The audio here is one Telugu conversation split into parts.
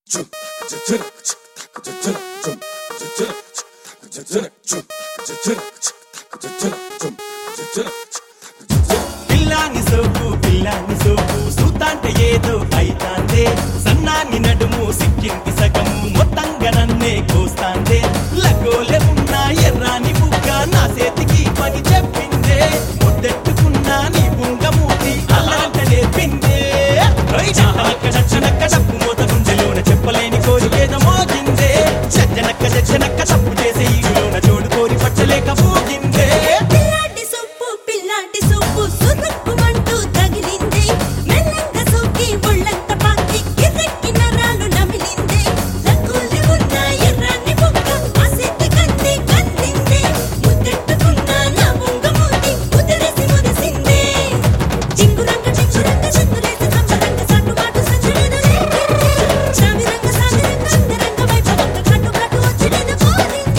పిల్లాని సోకు పిల్లాని సోకు సూతాంటే ఏదో అయితాందే సన్నాని నడుము సిక్కింది సగము మొత్తంగా నన్నే కోస్తాందే లగోలే ఉన్న ఎర్రాని బుగ్గ నా చేతికి పని చెప్పిందే ముద్దెట్టుకున్నా నీ బుంగమూతి అలాంట నేర్పిందే ఓయ్ చచ్చనక్క చచ్చనక్క చప్పు మూత గుండెలోన చెప్పలేని కోరికేదో మోగిందే చచ్చనక్క చచ్చనక్క తప్పు చేసే ఈడులోన చోడు కోరి పట్టలేక పోగిందే పిల్లాటి సొప్పు పిల్లాటి సొప్పు సురుక్కుమంటూ తగిలింది మెల్లంగా సోకి ఒళ్ళంత పాకి కిర్రెక్కి నరాలు నమిలింది లక్కులి ఉన్న ఎర్రాని బుగ్గ ఆసక్తి కంది కందింది ముద్దెట్టుకున్న నా బొంగ మూతి ముదిరేసి మురిసింది చింగురంగ చింగురంగ చింగులేసి సంబరంగ సన్నుబాటు సంచలన రేపింది చావిరంగ సావిరంగ అందరంగ వైభవంగ కట్టు కట్టు వచ్చినది పోరింది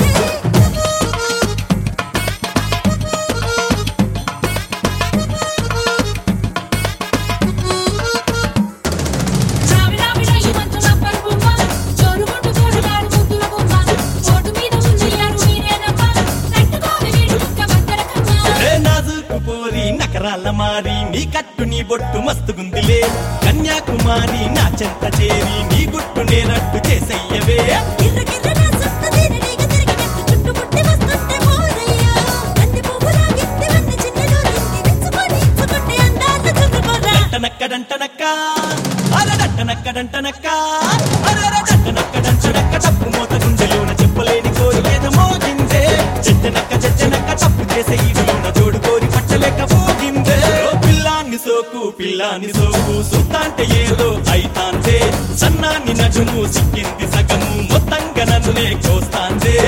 చావిడా విడాయి మంచుల పరుపుమ్మ చోరుకుంటూ చోరుగాడు ముద్దుల బొమ్మ చోటు మీద ముందయ్యారు మీరేనమ్మ తట్టుకోని వీడు ముక్క బద్దరకమ్మ ఏ నాజుకు పోరి నకరాల మారి నీ కట్టు నీ బొట్టు మస్తుగుందిలే కన్యాకుమారి నా చెంత చేరి నీ గుట్టు నేనట్టు చేసయ్యవే గిర్ర గిర్ర నా సొంత తీరనీగ తిరిగినట్టు చుట్టుముట్టి వస్తుంటే మోరయ్యా. బంతి పువ్వులా గిత్తి వెన్న చిన్నలో దిండి విచ్చుకొని ఇచ్చుకుంటే అందాల చుట్టుకోరా. డంటనక్క అరడంటనక్క డంటనక్క అరడంటనక్క డంటనక్క తప్పు మోత గుండెలోన చెప్పలేని కోరికేద మోగిందే చెచ్చనక్క చెచ్చనక్క తప్పు చేసే ఈడులోన జోడు కోరి పట్టలేక పోగిందే ఓ పిల్లాన్ని సోకు పిల్లాని సోకు సుత్తాంటే ఏదో అయితాందే సన్నాన్ని నడుము సిక్కింది సగము మొత్తంగా నన్నునే కోస్తాందే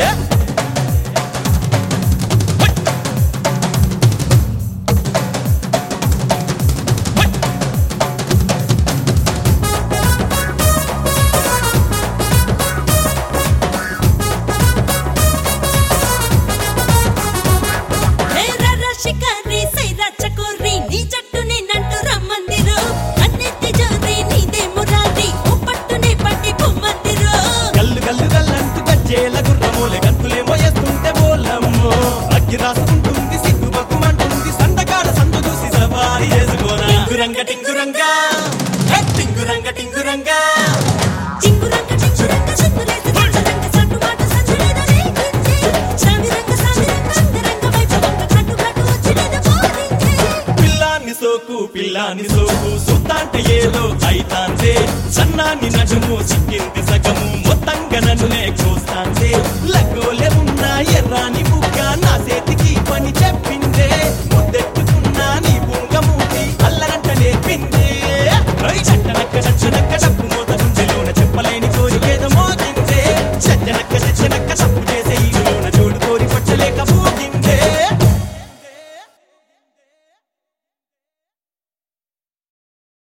హే రర్ర షికారి, సైరా చకోరి, నీ జట్టుని నంటూ రమ్మందిరు. అన్నెత్తి జోరి, నీదే మురారి, ఓ పట్టుని పట్టి పొమ్మందిరు. గల్లు గల్లు గల్లంటూ గజ్జేల గుర్రమూలె గంతులే మోయేస్తుంటే బోలమ్మో అగ్గి రాసుకుంటుంది సిగ్గు బక్కుమంటుంది సందకాడ సందు చూసి సవారి చేసుకోరా టింగురంగ టింగురంగా హే, టింగురంగ టింగురంగా చింగురంగ చింగురంగ చిందులేసి సంచరంగ సన్నుబాటు సంచలన రేగింది. చావిరంగ సావిరంగ అందరంగ వైభవంగ కట్టు కట్టు వచ్చినది పోరింది. పిల్లాన్ని సోకు పిల్లాని సోకు సుత్తాంటే ఏదో అయితాందే సన్నాన్ని నడుము సిక్కింది సగము